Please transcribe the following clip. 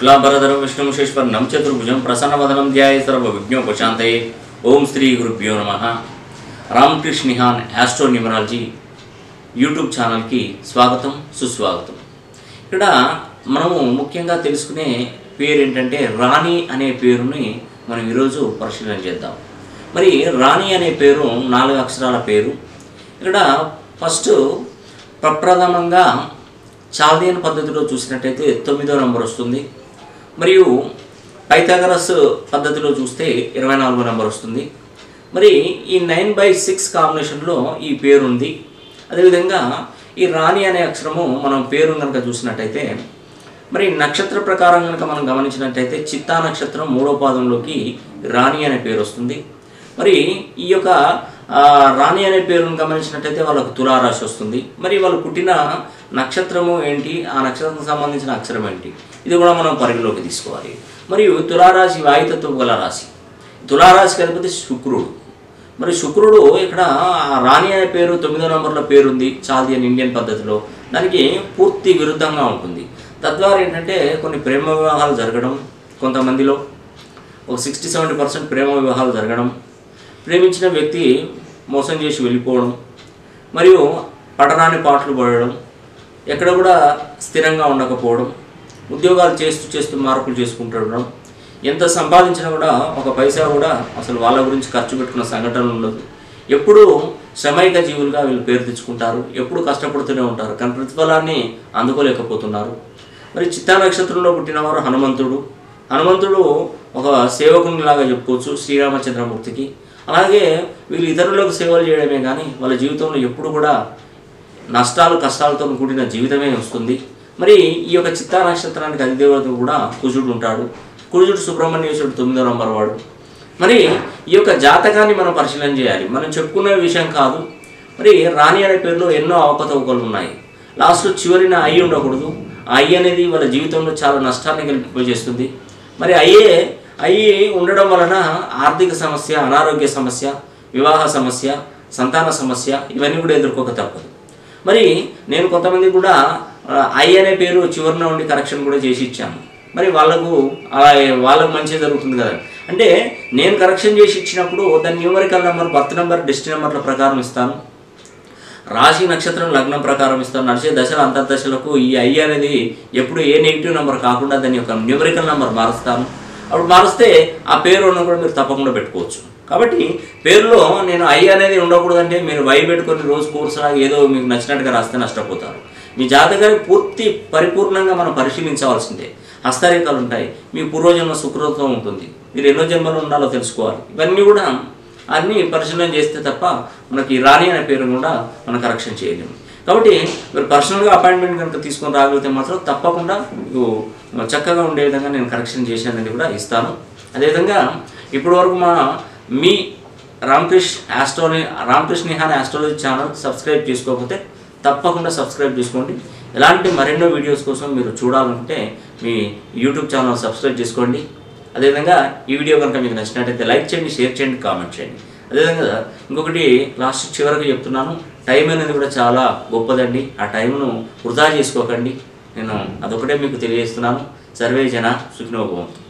శుక్లాంబరధరం విష్ణుం శేష్పర్ణం చతుర్భుజం ప్రసన్నవదనం ధ్యాయ సర్వ విజ్ఞోపశాంతయే ఓం శ్రీ గురుభ్యో నమ Ramakrishna Nihan astro numerology YouTube ఛానల్కి స్వాగతం సుస్వాగతం ఇక్కడ మనము ముఖ్యంగా తెలుసుకునే పేరు ఏంటంటే రాణి అనే పేరుని మనం ఈరోజు పరిశీలన చేద్దాం మరి రాణి అనే పేరు నాలుగు అక్షరాల పేరు ఇక్కడ ఫస్ట్ ప్రప్రథమంగా చాల్దియన్ పద్ధతిలో చూసినట్టయితే తొమ్మిదో నెంబర్ వస్తుంది మరియు పైథాగరస్ పద్ధతిలో చూస్తే ఇరవై నాలుగో నెంబర్ వస్తుంది మరి ఈ నైన్ బై సిక్స్ కాంబినేషన్లో ఈ పేరు ఉంది అదేవిధంగా ఈ రాణి అనే అక్షరము మనం పేరు కనుక చూసినట్టయితే మరి నక్షత్ర ప్రకారం కనుక మనం గమనించినట్టయితే చిత్తా నక్షత్రం మూడో పాదంలోకి రాణి అనే పేరు వస్తుంది మరి ఈ యొక్క ఆ, రాణి అనే పేరును గమనించినట్టయితే వాళ్ళకు తులారాశి వస్తుంది మరి వాళ్ళు పుట్టిన నక్షత్రము ఏంటి ఆ నక్షత్రం సంబంధించిన అక్షరం ఏంటి ఇది కూడా మనం పరిగణలోకి తీసుకోవాలి మరియు తులారాశి వాయుతత్వం గల రాశి తులారాశికి అధిపతి శుక్రుడు మరి శుక్రుడు ఇక్కడ ఆ రాణి అనే పేరు తొమ్మిదో నెంబర్లో పేరు ఉంది చాల్దియన్ ఇండియన్ పద్ధతిలో దానికి పూర్తి విరుద్ధంగా ఉంటుంది తద్వారా ఏంటంటే కొన్ని ప్రేమ వివాహాలు జరగడం కొంతమందిలో ఒక సిక్స్టీ సెవెంటీ పర్సెంట్ ప్రేమ వివాహాలు జరగడం ప్రేమించిన వ్యక్తి మోసం చేసి వెళ్ళిపోవడం మరియు పట్టణాన్ని పాటలు పడడం ఎక్కడ కూడా స్థిరంగా ఉండకపోవడం ఉద్యోగాలు చేస్తూ చేస్తూ మార్పులు చేసుకుంటుండడం ఎంత సంపాదించినా కూడా ఒక పైసా కూడా అసలు వాళ్ళ గురించి ఖర్చు పెట్టుకున్న సంఘటన ఉండదు ఎప్పుడూ శ్రమైక జీవులుగా వీళ్ళు పేరు తెచ్చుకుంటారు ఎప్పుడు కష్టపడుతూనే ఉంటారు కానీ ప్రతిఫలాన్ని అందుకోలేకపోతున్నారు మరి చిత్తా నక్షత్రంలో పుట్టినవారు హనుమంతుడు హనుమంతుడు ఒక సేవకునిలాగా చెప్పుకోవచ్చు శ్రీరామచంద్రమూర్తికి అలాగే వీళ్ళు ఇతరులకు సేవలు చేయడమే కానీ వాళ్ళ జీవితంలో ఎప్పుడు కూడా నష్టాలు కష్టాలతో కూడిన జీవితమే వస్తుంది మరి ఈ యొక్క చిత్తా నక్షత్రానికి అధిదేవత కూడా కుజుడు ఉంటాడు కుజుడు సుబ్రహ్మణ్యేశ్వరుడు తొమ్మిదో నంబర్ వాడు మరి ఈ యొక్క జాతకాన్ని మనం పరిశీలన చేయాలి మనం చెప్పుకునే విషయం కాదు మరి రాణి అనే పేరులో ఎన్నో అవకతవకలు ఉన్నాయి లాస్ట్ చివరిన అయి ఉండకూడదు ఆ అయ్యి అనేది వాళ్ళ జీవితంలో చాలా నష్టాన్ని కల్పింపజేస్తుంది మరి అయ్యే అయ్యి ఉండడం వలన ఆర్థిక సమస్య అనారోగ్య సమస్య వివాహ సమస్య సంతాన సమస్య ఇవన్నీ కూడా ఎదుర్కోక తప్పదు మరి నేను కొంతమంది కూడా ఆ, ఐ అనే పేరు చివరిన ఉండి కరెక్షన్ కూడా చేసి ఇచ్చాను మరి వాళ్ళకు అలా వాళ్ళకు మంచి జరుగుతుంది కదా అంటే నేను కరెక్షన్ చేసి ఇచ్చినప్పుడు దాని న్యూమరికల్ నెంబర్ బర్త్ నెంబర్ డెస్టి నెంబర్ల ప్రకారం ఇస్తాను రాశి నక్షత్రం లగ్నం ప్రకారం ఇస్తాను నడిచే దశల అంతర్దశలకు ఈ ఐ అనేది ఎప్పుడు ఏ నెగిటివ్ నెంబర్ కాకుండా దాని యొక్క న్యూమరికల్ నెంబర్ మారుస్తాను అప్పుడు మారుస్తే ఆ పేరు ఉన్న కూడా మీరు తప్పకుండా పెట్టుకోవచ్చు కాబట్టి పేరులో నేను ఐ అనేది ఉండకూడదంటే మీరు వై పెట్టుకొని రోజు కోర్సు లాగా ఏదో మీకు నచ్చినట్టుగా రాస్తే నష్టపోతారు మీ జాతకాన్ని పూర్తి పరిపూర్ణంగా మనం పరిశీలించవలసిందే హస్తరేఖలు ఉంటాయి మీ పూర్వజన్మ సుకృతం ఉంటుంది మీరు ఎన్నో జన్మలు ఉండాలో తెలుసుకోవాలి ఇవన్నీ కూడా అన్నీ పరిశీలన చేస్తే తప్ప మనకి రాణి అనే పేరు కూడా మనం కరెక్షన్ చేయలేము కాబట్టి మీరు పర్సనల్గా అపాయింట్మెంట్ కనుక తీసుకొని రాగలిగితే మాత్రం తప్పకుండా మీకు చక్కగా ఉండే విధంగా నేను కరెక్షన్ చేశానని కూడా ఇస్తాను అదేవిధంగా ఇప్పటి వరకు మా మీ రామకృష్ణ ఆస్ట్రోని Ramakrishna Nihan astrology channel subscribe చేసుకోకపోతే తప్పకుండా సబ్స్క్రైబ్ చేసుకోండి ఇలాంటి మరెన్నో వీడియోస్ కోసం మీరు చూడాలంటే మీ యూట్యూబ్ ఛానల్ సబ్స్క్రైబ్ చేసుకోండి అదేవిధంగా ఈ వీడియో కనుక మీకు నచ్చినట్టయితే లైక్ చేయండి షేర్ చేయండి కామెంట్ చేయండి అదేవిధంగా ఇంకొకటి లాస్ట్ చివరికి చెప్తున్నాను టైం అనేది కూడా చాలా గొప్పదండి ఆ టైంను వృధా చేసుకోకండి నేను అదొకటే మీకు తెలియజేస్తున్నాను సర్వే జన సుఖినోభవంతు